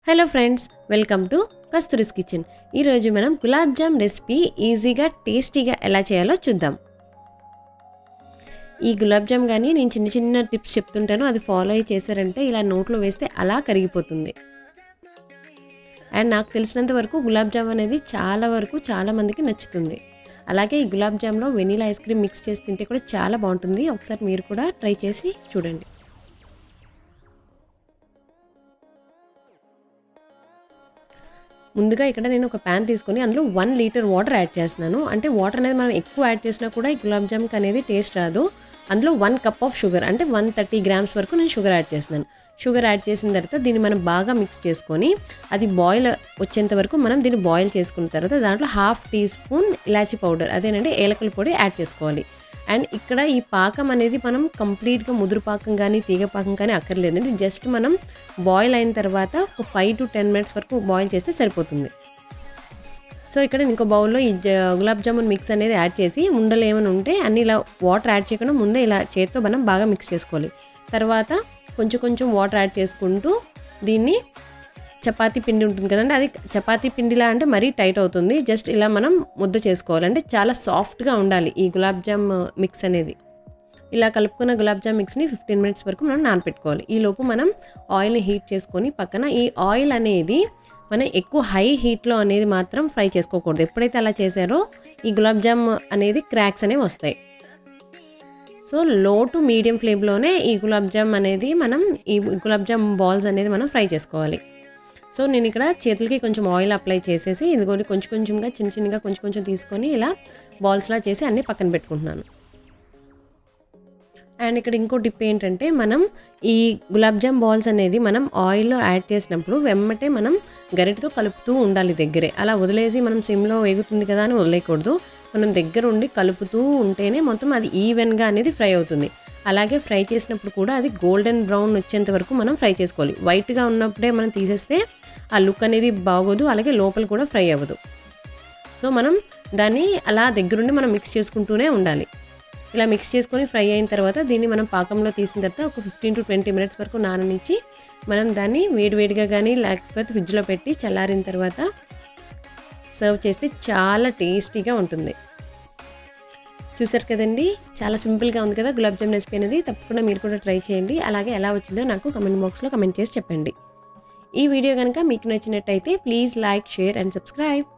hello friends welcome to Kasturi's kitchen ఈరోజు మనం gulab jam recipe ఈజీగా టేస్టీగా ఎలా చేయాలో చూద్దాం ఈ గులాబ్ జామ్ కానీ నేను చిన్న చిన్న టిప్స్ చెప్తుంటాను అది ఫాలో అయ్యి చేశారంటే ఇలా నోట్లో వేస్తే అలా కరిగిపోతుంది అండ్ నాకు తెలిసినంత వరకు గులాబ్ జామ్ అనేది చాలా వరకు చాలా మందికి నచ్చుతుంది అలాగే ఈ గులాబ్ జామ్లో వెనీలా ఐస్ క్రీమ్ మిక్స్ చేసి తింటే కూడా చాలా బాగుంటుంది ఒకసారి మీరు కూడా ట్రై చేసి చూడండి ముందుగా ఇక్కడ నేను ఒక ప్యాన్ తీసుకొని అందులో వన్ లీటర్ వాటర్ యాడ్ చేస్తున్నాను అంటే వాటర్ అనేది మనం ఎక్కువ యాడ్ చేసినా కూడా ఈ గులాబ్ జామ్కి అనేది టేస్ట్ రాదు అందులో వన్ కప్ ఆఫ్ షుగర్ అంటే వన్ థర్టీ గ్రామ్స్ వరకు నేను షుగర్ యాడ్ చేస్తున్నాను షుగర్ యాడ్ చేసిన తర్వాత దీన్ని మనం బాగా మిక్స్ చేసుకొని అది బాయిల్ వచ్చేంత వరకు మనం దీన్ని బాయిల్ చేసుకున్న తర్వాత దాంట్లో హాఫ్ టీ స్పూన్ ఇలాచీ పౌడర్ అదేనంటే ఏలకల పొడి యాడ్ చేసుకోవాలి అండ్ ఇక్కడ ఈ పాకం అనేది మనం కంప్లీట్గా ముదురు పాకం కానీ తీగ పాకం కానీ అక్కర్లేదండి జస్ట్ మనం బాయిల్ అయిన తర్వాత ఒక ఫైవ్ టు టెన్ మినిట్స్ వరకు బాయిల్ చేస్తే సరిపోతుంది సో ఇక్కడ ఇంకో బౌల్లో ఈ గులాబ్ జామున్ మిక్స్ అనేది యాడ్ చేసి ఉండలు ఏమైనా ఉంటే అన్ని ఇలా వాటర్ యాడ్ చేయకుండా ముందే ఇలా చేత్తో మనం బాగా మిక్స్ చేసుకోవాలి తర్వాత కొంచెం కొంచెం వాటర్ యాడ్ చేసుకుంటూ దీన్ని చపాతీ పిండి ఉంటుంది కదండి అది చపాతీ పిండిలా అంటే మరీ టైట్ అవుతుంది జస్ట్ ఇలా మనం ముద్ద చేసుకోవాలి అంటే చాలా సాఫ్ట్గా ఉండాలి ఈ గులాబ్ జామ్ మిక్స్ అనేది ఇలా కలుపుకున్న గులాబ్ జామ్ మిక్స్ని ఫిఫ్టీన్ మినిట్స్ వరకు మనం నానపెట్టుకోవాలి ఈ లోపు మనం ఆయిల్ని హీట్ చేసుకొని పక్కన ఈ ఆయిల్ అనేది మనం ఎక్కువ హై హీట్లో అనేది మాత్రం ఫ్రై చేసుకోకూడదు ఎప్పుడైతే అలా చేశారో ఈ గులాబ్ జామ్ అనేది క్రాక్స్ అనేవి వస్తాయి సో లో టు మీడియం ఫ్లేమ్లోనే ఈ గులాబ్ జామ్ అనేది మనం ఈ గులాబ్ జామ్ బాల్స్ అనేది మనం ఫ్రై చేసుకోవాలి సో నేను ఇక్కడ చేతులకి కొంచెం ఆయిల్ అప్లై చేసేసి ఇదిగోని కొంచెం కొంచెంగా చిన్న చిన్నగా కొంచెం కొంచెం తీసుకొని ఇలా బాల్స్లా చేసి అన్నీ పక్కన పెట్టుకుంటున్నాను అండ్ ఇక్కడ ఇంకో టిప్ ఏంటంటే మనం ఈ గులాబ్ జామ్ బాల్స్ అనేది మనం ఆయిల్లో యాడ్ చేసినప్పుడు వెమ్మటే మనం గరిటతో కలుపుతూ ఉండాలి దగ్గరే అలా వదిలేసి మనం సిమ్లో వేగుతుంది కదా అని వదిలేయకూడదు మనం దగ్గర ఉండి కలుపుతూ ఉంటేనే మొత్తం అది ఈవెన్గా అనేది ఫ్రై అవుతుంది అలాగే ఫ్రై చేసినప్పుడు కూడా అది గోల్డెన్ బ్రౌన్ వచ్చేంత వరకు మనం ఫ్రై చేసుకోవాలి వైట్గా ఉన్నప్పుడే మనం తీసేస్తే ఆ లుక్ అనేది బాగోదు అలాగే లోపల కూడా ఫ్రై అవ్వదు సో మనం దాన్ని అలా దగ్గరుండి మనం మిక్స్ చేసుకుంటూనే ఉండాలి ఇలా మిక్స్ చేసుకొని ఫ్రై అయిన తర్వాత దీన్ని మనం పాకంలో తీసిన తర్వాత ఒక ఫిఫ్టీన్ టు ట్వంటీ మినిట్స్ వరకు నాననిచ్చి మనం దాన్ని వేడివేడిగా కానీ లేకపోతే ఫ్రిడ్జ్లో పెట్టి చల్లారిన తర్వాత సర్వ్ చేస్తే చాలా టేస్టీగా ఉంటుంది చూసారు కదండి చాలా సింపుల్గా ఉంది కదా గులాబ్ జామ్ రెసిపీ అనేది తప్పకుండా మీరు కూడా ట్రై చేయండి అలాగే ఎలా వచ్చిందో నాకు కమెంట్ బాక్స్లో కమెంట్ చేసి చెప్పండి ఈ వీడియో కనుక మీకు నచ్చినట్టయితే please like share and subscribe